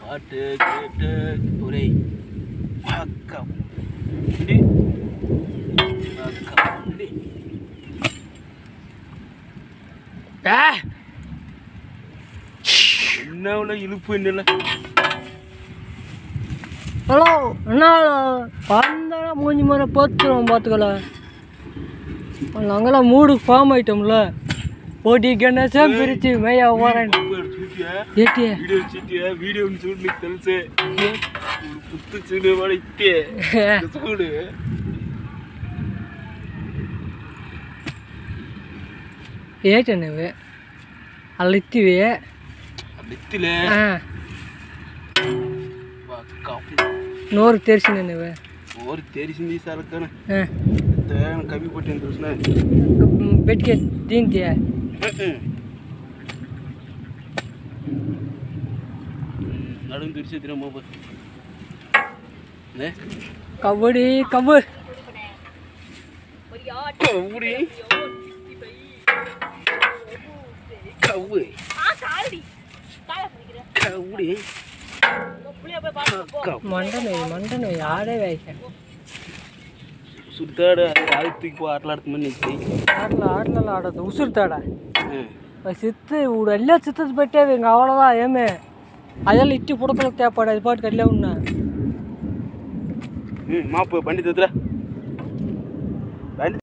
பாட்டு கேட்டு ஒரே பக்கம் இடி. பக்கம் இடி. ஆ என்ன உள்ள இழுப்பு என்ன ஹலோ என்ன வந்தாலும் மூஞ்சி முறை போத்துருவோம் பார்த்துக்கல நாங்களாம் மூடு ஃபார்ம் ஆயிட்டோம்ல போட்டி கணேசன் பிரிச்சு மேயா போறேன் ஏட்டியே వీడియో చిట్టియా వీడియో చూడు నీకు తెలిసే ఇప్పుడు పుత్తు చూడు వాడు ఇట్టే చూడు ఏట నువ్వు అలా ఇత్తివి నెత్తిలే ఆ, నోరు తెరిచింది నువ్వు ఓరి తెరిసింది సరకన ఆ, తేన కవి పట్టింది చూసిన బెట్కే దీంతి నడుము తెరిచి తిన మోబ నే కబడ్డీ కబడ్డీ కవ్వుడి కవ్వు కవ్వుడి మంటను మంటను ఆడే వేసాను సుత్తాడు ఆదిత్యకి పో ఆటలాడుతుందని నీకు ఆటలు ఆటలు ఆడదు ఉసురుతాడా సిత్తు ఇప్పుడు వెళ్ళే చిత్తది పెట్టేవి ఇంక అవడదా ఏమే అయ్యలు ఇట్టి పుడకలకు తేపాడు అది పాటుకు వెళ్ళే ఉన్నా మా బండి తెద్దురా బండి